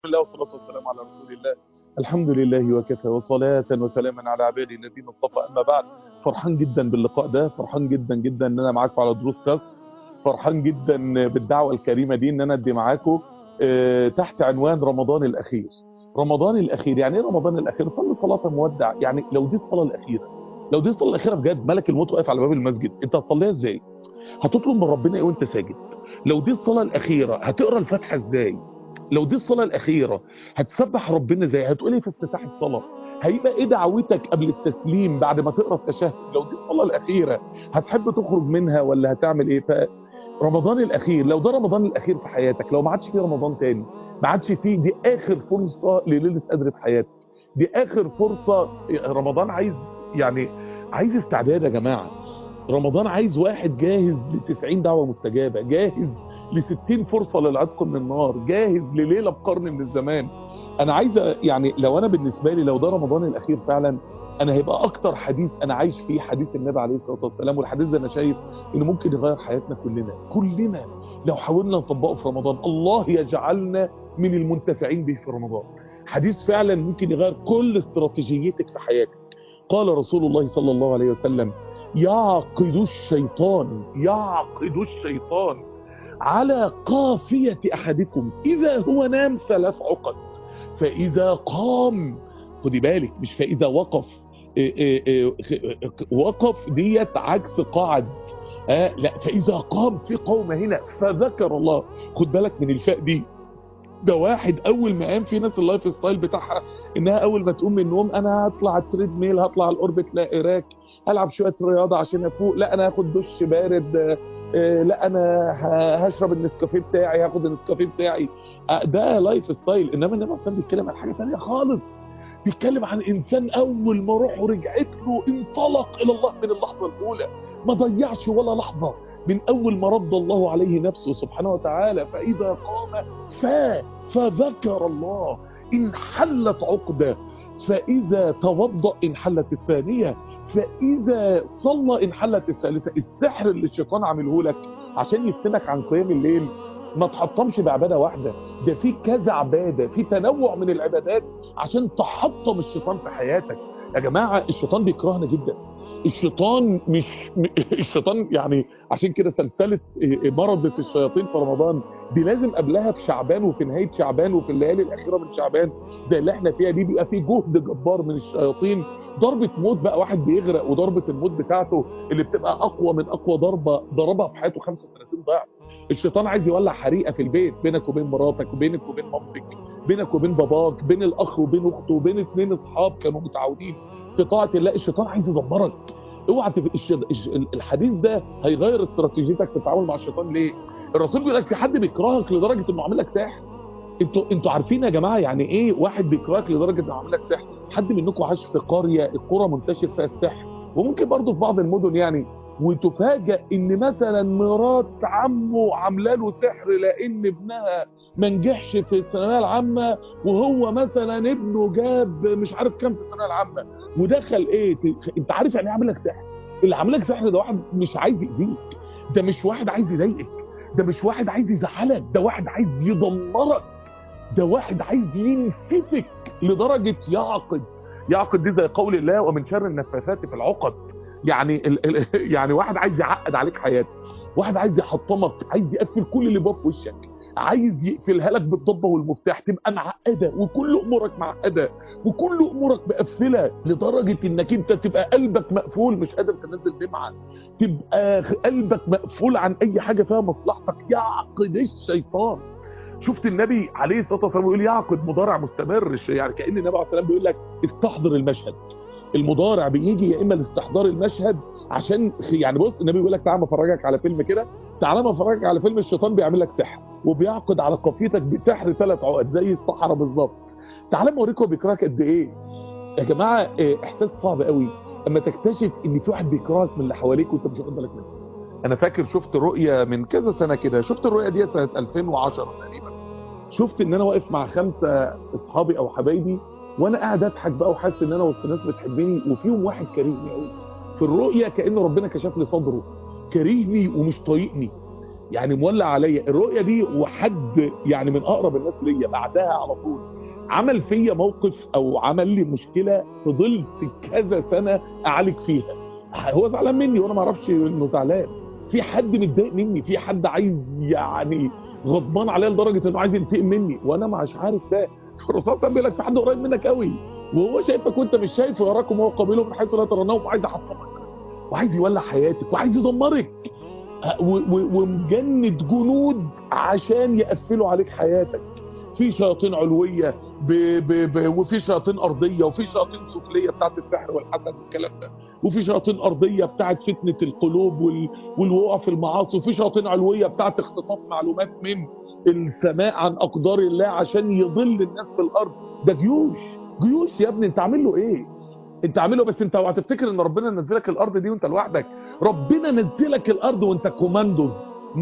الله والصلاة والسلام على رسول الله الحمد لله وكفى وصلاة وسلاما على عبادي الذين اصطفى أما بعد فرحان جدا باللقاء ده فرحان جدا جدا ان انا معاكم على دروس كاست فرحان جدا بالدعوة الكريمة دي ان انا ادي معاكم آه، تحت عنوان رمضان الاخير رمضان الاخير يعني ايه رمضان الاخير صلي صلاة مودع يعني لو دي الصلاة الاخيرة لو دي الصلاة الاخيرة بجد ملك الموت واقف على باب المسجد انت هتصليها ازاي هتطلب من ربنا ايه وانت ساجد لو دي الصلاة الاخيرة هتقرا الفاتحة ازاي لو دي الصلاة الأخيرة هتسبح ربنا ازاي هتقول ايه في افتتاح الصلاة هيبقى ايه دعوتك قبل التسليم بعد ما تقرا التشهد لو دي الصلاة الأخيرة هتحب تخرج منها ولا هتعمل ايه ف رمضان الأخير لو ده رمضان الأخير في حياتك لو ما عادش فيه رمضان تاني ما عادش فيه دي آخر فرصة لليلة قدر في حياتك دي آخر فرصة رمضان عايز يعني عايز استعداد يا جماعة رمضان عايز واحد جاهز ل 90 دعوة مستجابة جاهز ل 60 فرصة للعتق من النار جاهز لليلة بقرن من الزمان انا عايز يعني لو انا بالنسبة لي لو ده رمضان الاخير فعلا انا هيبقى اكتر حديث انا عايش فيه حديث النبي عليه الصلاة والسلام والحديث ده انا شايف انه ممكن يغير حياتنا كلنا كلنا لو حاولنا نطبقه في رمضان الله يجعلنا من المنتفعين به في رمضان حديث فعلا ممكن يغير كل استراتيجيتك في حياتك قال رسول الله صلى الله عليه وسلم يعقد الشيطان يعقد الشيطان على قافية أحدكم إذا هو نام ثلاث عقد فإذا قام خدي بالك مش فإذا وقف إيه إيه إيه وقف ديت عكس قعد آه لا فإذا قام في قوم هنا فذكر الله خد بالك من الفاء دي ده واحد اول ما قام في ناس اللايف ستايل بتاعها انها اول ما تقوم من النوم انا هطلع التريد ميل هطلع الاوربت لا راك العب شويه رياضه عشان افوق لا انا هاخد دش بارد آه، لا انا ه- هشرب النسكافيه بتاعي هاخد النسكافيه بتاعي آه، ده لايف ستايل انما النبي اصلا بيتكلم عن حاجه ثانيه خالص بيتكلم عن انسان اول ما روحه رجعت له انطلق الى الله من اللحظه الاولى ما ضيعش ولا لحظه من اول ما رد الله عليه نفسه سبحانه وتعالى فاذا قام فا فذكر الله انحلت عقده فاذا توضا انحلت الثانيه فاذا صلى انحلت الثالثه السحر اللي الشيطان عامله لك عشان يفتنك عن قيام الليل ما تحطمش بعباده واحده ده في كذا عباده في تنوع من العبادات عشان تحطم الشيطان في حياتك يا جماعه الشيطان بيكرهنا جدا الشيطان مش م- الشيطان يعني عشان كده سلسله مرضة الشياطين في رمضان دي لازم قبلها في شعبان وفي نهايه شعبان وفي الليالي الاخيره من شعبان زي اللي احنا فيها دي بيبقى في جهد جبار من الشياطين ضربه موت بقى واحد بيغرق وضربه الموت بتاعته اللي بتبقى اقوى من اقوى ضربه ضربها في حياته 35 ضعف الشيطان عايز يولع حريقه في البيت بينك وبين مراتك وبينك وبين مامتك بينك وبين باباك بين الاخ وبين اخته وبين اتنين اصحاب كانوا متعاونين في طاعه الله الشيطان عايز يدمرك اوعى تف... الش... الش... الحديث ده هيغير استراتيجيتك في التعامل مع الشيطان ليه الرسول بيقول لك في حد بيكرهك لدرجه انه عامل لك سحر انتوا انتوا عارفين يا جماعه يعني ايه واحد بيكرهك لدرجه انه عامل لك سحر حد منكم عاش في قريه القرى منتشر فيها السحر وممكن برضه في بعض المدن يعني وتفاجئ ان مثلا مرات عمه عامله له سحر لان ابنها ما نجحش في الثانويه العامه وهو مثلا ابنه جاب مش عارف كام في الثانويه العامه ودخل ايه ت- انت عارف يعني ايه عامل لك سحر اللي عامل لك سحر ده واحد مش عايز يأذيك ده مش واحد عايز يضايقك ده مش واحد عايز يزعلك ده واحد عايز يدمرك ده واحد عايز ينسفك لدرجة يعقد يعقد دي زي قول الله ومن شر النفاثات في العقد يعني ال ال يعني واحد عايز يعقد عليك حياتك واحد عايز يحطمك عايز يقفل كل اللي بقى في وشك عايز يقفلها لك بالضبه والمفتاخ تبقى معقده وكل امورك معقده وكل امورك مقفله لدرجه انك انت تبقى قلبك مقفول مش قادر تنزل دمعه تبقى قلبك مقفول عن اي حاجه فيها مصلحتك يعقد الشيطان شفت النبي عليه الصلاه والسلام بيقول يعقد مضارع مستمر يعني كان النبي عليه الصلاه والسلام بيقول لك استحضر المشهد المضارع بيجي يا اما لاستحضار المشهد عشان يعني بص النبي بيقول لك تعالى ما افرجك على فيلم كده تعالى ما افرجك على فيلم الشيطان بيعمل لك سحر وبيعقد على قافيتك بسحر ثلاث عقد زي الصحراء بالظبط تعالى ما اوريك هو بيكرهك قد ايه يا جماعه إيه، احساس صعب قوي اما تكتشف ان في واحد بيكرهك من اللي حواليك وانت مش واخد بالك منه انا فاكر شفت رؤيه من كذا سنه كده شفت الرؤيه دي سنه 2010 تقريبا شفت ان انا واقف مع خمسه اصحابي او حبايبي وانا قاعد اضحك بقى وحاسس ان انا وسط ناس بتحبني وفيهم واحد كارهني قوي في الرؤيه كان ربنا كشف لي صدره كارهني ومش طايقني يعني مولع عليا الرؤيه دي وحد يعني من اقرب الناس ليا بعدها على طول عمل فيا موقف او عمل لي مشكله فضلت كذا سنه اعالج فيها هو زعلان مني وانا ما اعرفش انه زعلان في حد متضايق مني في حد عايز يعني غضبان عليا لدرجه انه عايز ينتقم مني وانا مش عارف ده الرسول صلى الله عليه وسلم بيقول لك في حد قريب منك قوي وهو شايفك وانت مش شايفه يراكم وهو قابله من حيث لا ترونه وعايز يحطمك وعايز يولع حياتك وعايز يدمرك ومجند جنود عشان يقفلوا عليك حياتك في شياطين علويه ب ب ب وفي شياطين ارضيه وفي شياطين سفليه بتاعت السحر والحسد والكلام ده وفي شياطين ارضيه بتاعت فتنه القلوب وال... والوقوع في المعاصي وفي شياطين علويه بتاعت اختطاف معلومات من السماء عن اقدار الله عشان يضل الناس في الارض ده جيوش جيوش يا ابني انت عامل له ايه انت عامله بس انت اوعى تفتكر ان ربنا نزلك الارض دي وانت لوحدك ربنا نزلك الارض وانت كوماندوز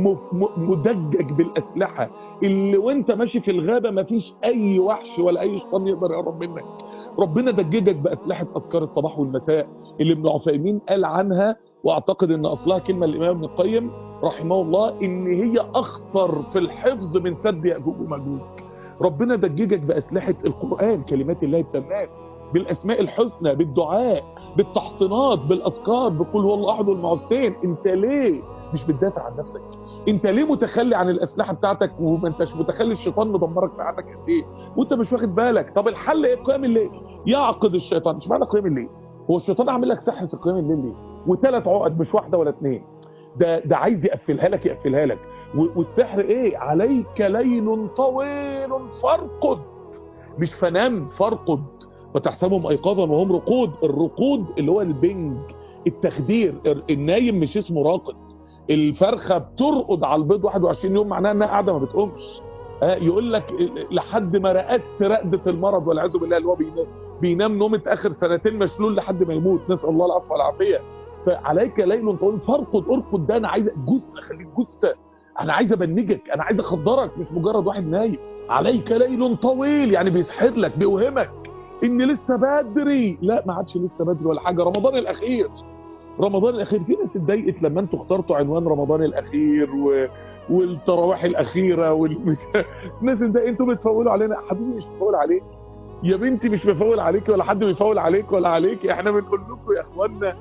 مدجج بالاسلحه اللي وانت ماشي في الغابه مفيش اي وحش ولا اي شيطان يقدر يقرب منك ربنا دججك باسلحه اذكار الصباح والمساء اللي ابن عثيمين قال عنها واعتقد ان اصلها كلمه الامام ابن القيم رحمه الله ان هي اخطر في الحفظ من سد ياجوج وماجوج ربنا دججك باسلحه القران كلمات الله التامات بالاسماء الحسنى بالدعاء بالتحصينات بالاذكار بقول هو الله احد والمعوذتين انت ليه مش بتدافع عن نفسك انت ليه متخلي عن الاسلحه بتاعتك وما انتش متخلي الشيطان مدمرك في حياتك قد ايه وانت مش واخد بالك طب الحل ايه قيام الليل يعقد الشيطان مش معنى قيام الليل هو الشيطان عامل لك سحر في قيام الليل ليه وثلاث عقد مش واحده ولا اثنين ده ده عايز يقفلها لك يقفلها لك والسحر ايه عليك ليل طويل فارقد مش فنام فارقد وتحسبهم ايقاظا وهم رقود الرقود اللي هو البنج التخدير النايم مش اسمه راقد الفرخه بترقد على البيض 21 يوم معناها انها قاعده ما بتقومش آه يقول لك لحد ما رقدت رقده المرض والعياذ بالله اللي هو بينام بينام نومه اخر سنتين مشلول لحد ما يموت نسال الله العفو والعافيه فعليك ليل طويل فارقد ارقد ده انا عايز جثه خليك جثه انا عايز ابنجك انا عايز اخدرك مش مجرد واحد نايم عليك ليل طويل يعني بيسحر لك بيوهمك ان لسه بدري لا ما عادش لسه بدري ولا حاجه رمضان الاخير رمضان الاخير في ناس اتضايقت لما انتوا اخترتوا عنوان رمضان الاخير و... والتراويح الاخيره والمش الناس اتضايقت انتوا بتفولوا علينا حبيبي مش بفول عليك يا بنتي مش بفول عليك ولا حد بيفول عليك ولا عليك احنا بنقول لكم يا اخوانا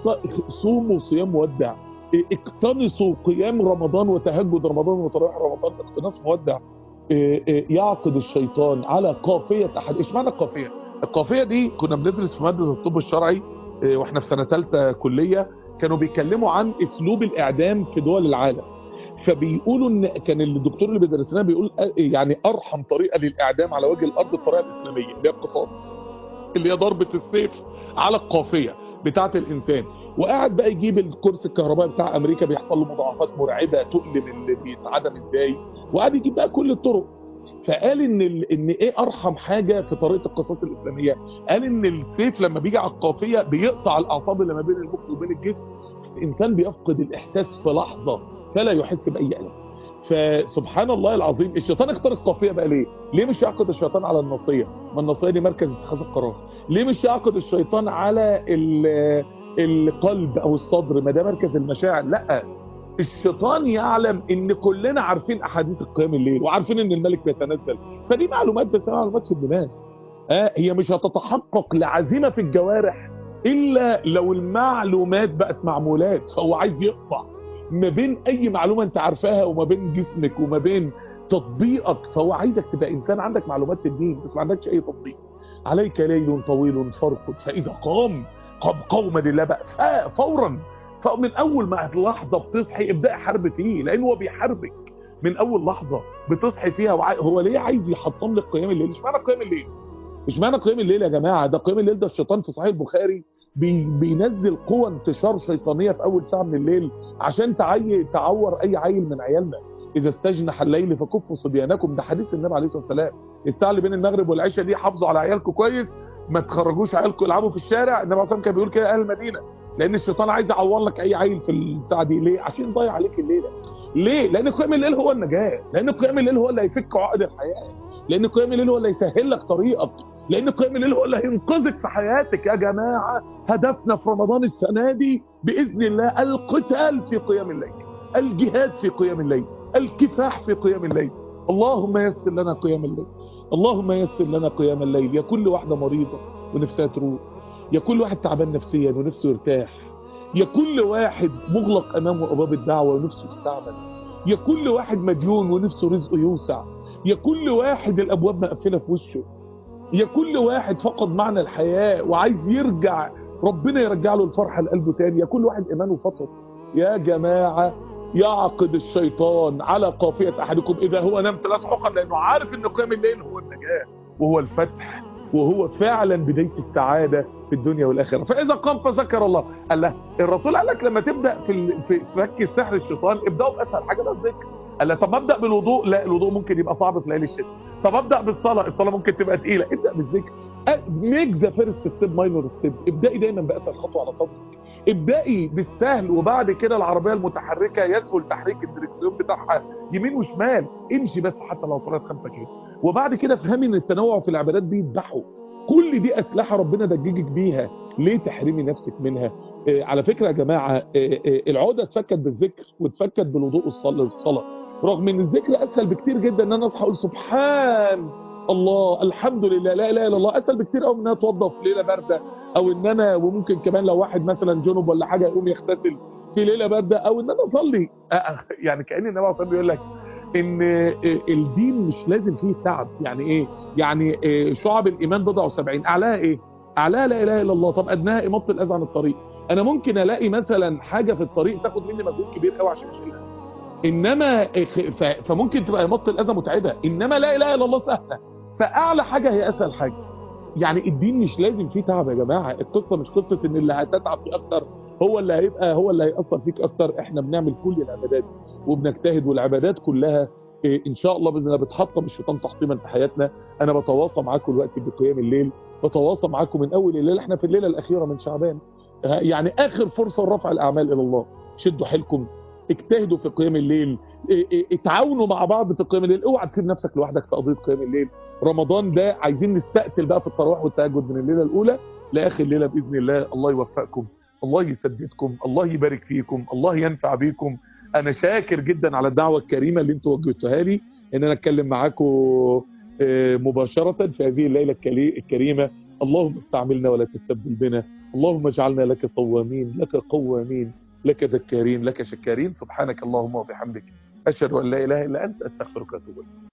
صوموا صيام مودع اقتنصوا قيام رمضان وتهجد رمضان وتراويح رمضان اقتناص مودع يعقد الشيطان على قافيه احد ايش معنى القافيه القافيه دي كنا بندرس في ماده الطب الشرعي واحنا في سنه ثالثه كليه كانوا بيتكلموا عن اسلوب الاعدام في دول العالم فبيقولوا ان كان الدكتور اللي بيدرس لنا بيقول يعني ارحم طريقه للاعدام على وجه الارض الطريقه الاسلاميه اللي هي القصاص اللي هي ضربه السيف على القافيه بتاعه الانسان وقاعد بقى يجيب الكرسي الكهربائي بتاع امريكا بيحصل له مضاعفات مرعبه تؤلم اللي بيتعدم ازاي وقعد يجيب بقى كل الطرق فقال ان ال... ان ايه ارحم حاجه في طريقه القصاص الاسلاميه قال ان السيف لما بيجي على القافيه بيقطع الاعصاب اللي ما بين المخ وبين الجسم الانسان بيفقد الاحساس في لحظه فلا يحس باي الم فسبحان الله العظيم الشيطان اختار القافيه بقى ليه ليه مش يعقد الشيطان على النصيه ما النصيه دي مركز اتخاذ القرار ليه مش يعقد الشيطان على القلب او الصدر ما ده مركز المشاعر لا الشيطان يعلم ان كلنا عارفين احاديث القيام الليل وعارفين ان الملك بيتنزل فدي معلومات بس معلومات في الدماغ آه هي مش هتتحقق لعزيمه في الجوارح الا لو المعلومات بقت معمولات فهو عايز يقطع ما بين اي معلومه انت عارفاها وما بين جسمك وما بين تطبيقك فهو عايزك تبقى انسان عندك معلومات في الدين بس ما عندكش اي تطبيق عليك ليل طويل فارقد فاذا قام قام قوما لله بقى فورا فمن اول ما لحظه بتصحي ابداي حرب فيه لان هو بيحاربك من اول لحظه بتصحي فيها وع... هو ليه عايز يحطم لك قيام الليل مش معنى قيام الليل مش معنى قيام الليل يا جماعه ده قيام الليل ده الشيطان في صحيح البخاري بي... بينزل قوى انتشار شيطانيه في اول ساعه من الليل عشان تعي... تعور اي عيل من عيالنا اذا استجنح الليل فكفوا صبيانكم ده حديث النبي عليه الصلاه والسلام الساعه اللي بين المغرب والعشاء دي حافظوا على عيالكم كويس ما تخرجوش عيالكم يلعبوا في الشارع النبي عليه الصلاه كان بيقول كده اهل المدينه لان الشيطان عايز يعور لك اي عيل في الساعه دي ليه عشان يضيع عليك الليله ليه لان قيام الليل هو النجاه لان قيام الليل هو اللي هيفك عقد الحياه لان قيام الليل هو اللي يسهل لك طريقك لان قيام الليل هو اللي هينقذك في حياتك يا جماعه هدفنا في رمضان السنه دي باذن الله القتال في قيام الليل الجهاد في قيام الليل الكفاح في قيام الليل اللهم يسر لنا قيام الليل اللهم يسر لنا قيام الليل يا كل واحدة مريضة ونفسها تروح يا كل واحد تعبان نفسيا ونفسه يرتاح يا كل واحد مغلق امامه ابواب الدعوة ونفسه يستعمل يا كل واحد مديون ونفسه رزقه يوسع يا كل واحد الابواب مقفله في وشه يا كل واحد فقد معنى الحياه وعايز يرجع ربنا يرجع له الفرحه لقلبه تاني يا كل واحد ايمانه فطر يا جماعه يعقد الشيطان على قافيه احدكم اذا هو نام ثلاث حقب لانه عارف ان قيام الليل هو النجاه وهو الفتح وهو فعلا بدايه السعاده في الدنيا والاخره فاذا قام فذكر الله قال له الرسول قال لك لما تبدا في ال- في فك السحر الشيطان ابداوا باسهل حاجه ده الذكر قال له طب ابدا بالوضوء لا الوضوء ممكن يبقى صعب في ليالي الشتاء طب ابدا بالصلاه الصلاه ممكن تبقى تقيله ابدا بالذكر ميك ذا فيرست ستيب ماينور ستيب ابدأي دايما باسهل خطوه على صدرك ابدأي بالسهل وبعد كده العربيه المتحركه يسهل تحريك الدركسيون بتاعها يمين وشمال امشي بس حتى لو صلاه 5 كيلو وبعد كده افهمي ان التنوع في العبادات بيذبحوا كل دي اسلحه ربنا دججك بيها ليه تحرمي نفسك منها آه على فكره يا جماعه آه آه العقده اتفكت بالذكر واتفكت بالوضوء والصلاه الصلاه رغم ان الذكر اسهل بكتير جدا ان انا اصحى اقول سبحان الله الحمد لله لا اله الا الله اسهل بكتير قوي ان انا اتوضى في ليله بارده او ان انا وممكن كمان لو واحد مثلا جنب ولا حاجه يقوم يغتسل في ليله بارده او ان انا اصلي آه، يعني كان النبي عليه الصلاه والسلام بيقول لك ان آه، الدين مش لازم فيه تعب يعني ايه يعني آه، شعب الايمان بضع وسبعين اعلاها ايه اعلاها لا اله الا الله طب ادناها اماطه الاذى عن الطريق انا ممكن الاقي مثلا حاجه في الطريق تاخد مني مجهود كبير قوي عشان اشيلها انما ف- فممكن تبقى اماطه الاذى متعبه انما لا اله الا الله سهله فاعلى حاجه هي اسهل حاجه يعني الدين مش لازم فيه تعب يا جماعه القصه مش قصه ان اللي هتتعب فيه اكتر هو اللي هيبقى هو اللي هيأثر فيك اكتر احنا بنعمل كل العبادات وبنجتهد والعبادات كلها إيه، ان شاء الله باذن الله بتحطم الشيطان تحطيما في حياتنا انا بتواصى معاكم دلوقتي بقيام الليل بتواصى معاكم من اول الليل احنا في الليله الاخيره من شعبان آه، يعني اخر فرصه لرفع الاعمال الى الله شدوا حيلكم اجتهدوا في قيام الليل إيه، إيه، اتعاونوا مع بعض في قيام الليل اوعى تسيب نفسك لوحدك في قضيه قيام الليل رمضان ده عايزين نستقتل بقى في التراويح والتهجد من الليله الاولى لاخر ليله باذن الله الله يوفقكم الله يسددكم الله يبارك فيكم الله ينفع بيكم انا شاكر جدا على الدعوه الكريمه اللي انتوا وجهتوها لي ان انا اتكلم معاكم آه، مباشره في هذه الليله الكلي- الكريمه اللهم استعملنا ولا تستبدل بنا اللهم اجعلنا لك صوامين لك قوامين لك ذكارين لك شكارين سبحانك اللهم وبحمدك اشهد ان لا اله الا انت استغفرك واتوب اليك